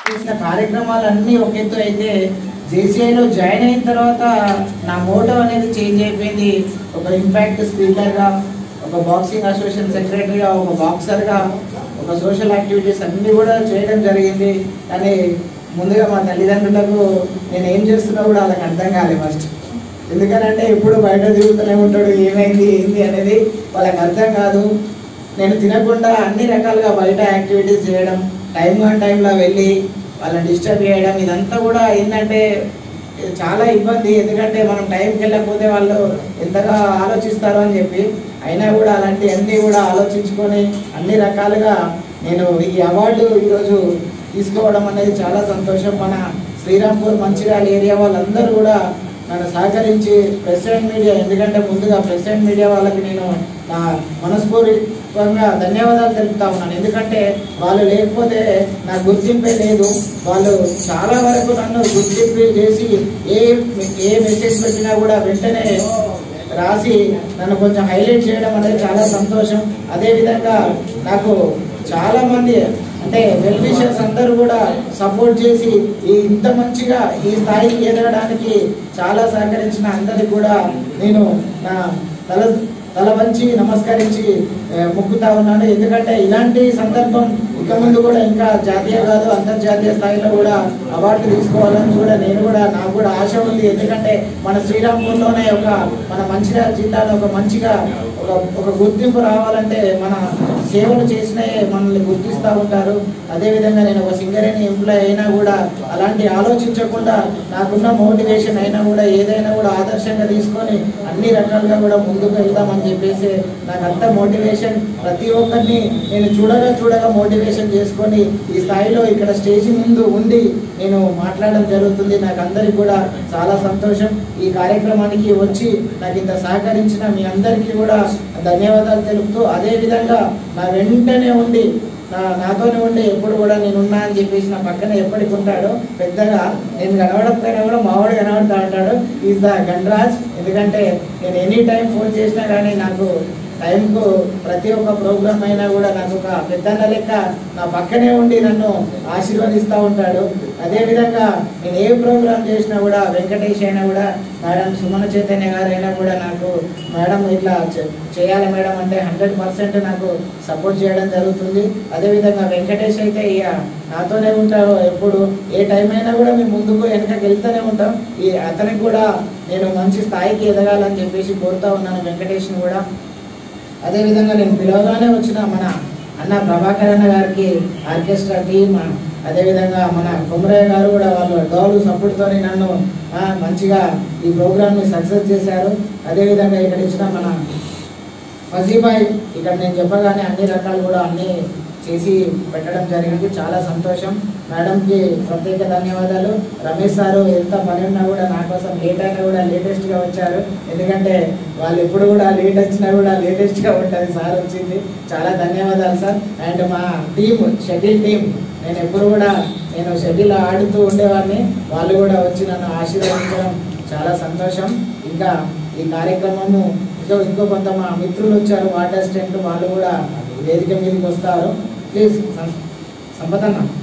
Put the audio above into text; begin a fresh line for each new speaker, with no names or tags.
చేసిన కార్యక్రమాలన్నీ ఒక ఎత్తు అయితే జేసీఐలో జాయిన్ అయిన తర్వాత నా మోటో అనేది చేంజ్ అయిపోయింది ఒక ఇంపాక్ట్ స్పీకర్గా ఒక బాక్సింగ్ అసోసియేషన్ సెక్రటరీగా ఒక బాక్సర్గా ఒక సోషల్ యాక్టివిటీస్ అన్నీ కూడా చేయడం జరిగింది కానీ ముందుగా మా తల్లిదండ్రులకు నేను ఏం చేస్తున్నా కూడా వాళ్ళకి అర్థం కాలేదు ఫస్ట్ ఎందుకనంటే ఎప్పుడు బయట తిరుగుతూనే ఉంటాడు ఏమైంది ఏంది అనేది వాళ్ళకి అర్థం కాదు నేను తినకుండా అన్ని రకాలుగా బయట యాక్టివిటీస్ చేయడం టైం వన్ టైంలో వెళ్ళి వాళ్ళని డిస్టర్బ్ చేయడం ఇదంతా కూడా ఏంటంటే ఇది చాలా ఇబ్బంది ఎందుకంటే మనం టైంకి వెళ్ళకపోతే వాళ్ళు ఎంతగా ఆలోచిస్తారో అని చెప్పి అయినా కూడా అలాంటి అన్నీ కూడా ఆలోచించుకొని అన్ని రకాలుగా నేను ఈ అవార్డు ఈరోజు తీసుకోవడం అనేది చాలా సంతోషం మన శ్రీరాంపూర్ మంచిర్యాల ఏరియా వాళ్ళందరూ కూడా నన్ను సహకరించి ప్రెస్ అండ్ మీడియా ఎందుకంటే ముందుగా ప్రెస్ అండ్ మీడియా వాళ్ళకి నేను నా మనస్ఫూర్తిగా ధన్యవాదాలు తెలుపుతా ఉన్నాను ఎందుకంటే వాళ్ళు లేకపోతే నా గుర్తింపే లేదు వాళ్ళు చాలా వరకు నన్ను గుర్తింపు చేసి ఏ ఏ మెసేజ్ పెట్టినా కూడా వెంటనే రాసి నన్ను కొంచెం హైలైట్ చేయడం అనేది చాలా సంతోషం అదేవిధంగా నాకు చాలా మంది అంటే వెల్ విషర్స్ అందరూ కూడా సపోర్ట్ చేసి ఈ ఇంత మంచిగా ఈ స్థాయికి ఎదగడానికి చాలా సహకరించిన అందరికి కూడా నేను నా తల తల వంచి నమస్కరించి ఆ, మొక్కుతా ఉన్నాను ఎందుకంటే ఇలాంటి సందర్భం ఇక ముందు కూడా ఇంకా జాతీయ కాదు అంతర్జాతీయ స్థాయిలో కూడా అవార్డు తీసుకోవాలని కూడా నేను కూడా నాకు కూడా ఆశ ఉంది ఎందుకంటే మన శ్రీరాంపూర్లోనే ఒక మన మంచిర్యాల జిల్లాలో ఒక మంచిగా ఒక ఒక గుర్తింపు రావాలంటే మన సేవలు చేసినే మనల్ని గుర్తిస్తూ ఉంటారు అదేవిధంగా నేను ఒక సింగరేణి ఎంప్లాయ్ అయినా కూడా అలాంటి ఆలోచించకుండా నాకున్న మోటివేషన్ అయినా కూడా ఏదైనా కూడా ఆదర్శంగా తీసుకొని అన్ని రకాలుగా కూడా ముందుకు వెళ్దామని చెప్పేసి నాకు అంత మోటివేషన్ ప్రతి ఒక్కరిని నేను చూడగా చూడగా మోటివేషన్ చేసుకొని ఈ స్థాయిలో ఇక్కడ స్టేజ్ ముందు ఉండి నేను మాట్లాడడం జరుగుతుంది నాకు అందరికి కూడా చాలా సంతోషం ఈ కార్యక్రమానికి వచ్చి నాకు ఇంత సహకరించిన మీ అందరికీ కూడా ధన్యవాదాలు తెలుపుతూ అదే విధంగా నా వెంటనే ఉండి నా నాతోనే ఉండి ఎప్పుడు కూడా నేను ఉన్నా అని చెప్పేసి నా పక్కన ఎప్పటికి ఉంటాడు పెద్దగా నేను కనబడకపోయినా కూడా మావాడు కనబడతా ఉంటాడు ఈజ్ ద గణరాజ్ ఎందుకంటే నేను ఎనీ టైం ఫోన్ చేసినా కానీ నాకు టైంకు ప్రతి ఒక్క ప్రోగ్రామ్ అయినా కూడా నాకు ఒక పెద్దన్న లెక్క నా పక్కనే ఉండి నన్ను ఆశీర్వదిస్తూ ఉంటాడు అదేవిధంగా నేను ఏ ప్రోగ్రామ్ చేసినా కూడా వెంకటేష్ అయినా కూడా మేడం సుమన చైతన్య గారు అయినా కూడా నాకు మేడం ఇట్లా చే- చేయాలి మేడం అంటే హండ్రెడ్ పర్సెంట్ నాకు సపోర్ట్ చేయడం జరుగుతుంది అదేవిధంగా వెంకటేష్ అయితే ఇక నాతోనే ఉంటారు ఎప్పుడు ఏ టైం అయినా కూడా మేము ముందుకు వెనకకి వెళ్తూనే ఉంటాం ఈ అతనికి కూడా నేను మంచి స్థాయికి ఎదగాలని చెప్పేసి కోరుతా ఉన్నాను వెంకటేష్ని కూడా అదేవిధంగా నేను పిలవగానే వచ్చిన మన అన్న ప్రభాకర్ అన్న గారికి ఆర్కెస్ట్రా టీమ్ అదేవిధంగా మన కుమరయ్య గారు కూడా వాళ్ళు డోలు సపోర్ట్తో నన్ను ఆ, మంచిగా ఈ ప్రోగ్రామ్ని సక్సెస్ చేశారు అదేవిధంగా ఇక్కడ ఇచ్చిన మన ఫజీబాయ్ ఇక్కడ నేను చెప్పగానే అన్ని రకాలు కూడా అన్ని చేసి పెట్టడం జరిగింది చాలా సంతోషం మేడంకి ప్రత్యేక ధన్యవాదాలు రమేష్ సారు ఎంత పని ఉన్నా కూడా నా కోసం లేట్ అయినా కూడా లేటెస్ట్గా వచ్చారు ఎందుకంటే వాళ్ళు ఎప్పుడు కూడా లేట్ వచ్చినా కూడా లేటెస్ట్గా ఉంటుంది సార్ వచ్చింది చాలా ధన్యవాదాలు సార్ అండ్ మా టీం షటిల్ టీం నేను ఎప్పుడు కూడా నేను షటిల్ ఆడుతూ ఉండేవాడిని వాళ్ళు కూడా వచ్చి నన్ను ఆశీర్వదించడం చాలా సంతోషం ఇంకా ఈ కార్యక్రమము ఇంకో ఇంకో కొంత మా మిత్రులు వచ్చారు వాటర్ స్టెంట్ వాళ్ళు కూడా వేదిక మీదకి వస్తారు ప్లీజ్ సంపతన్న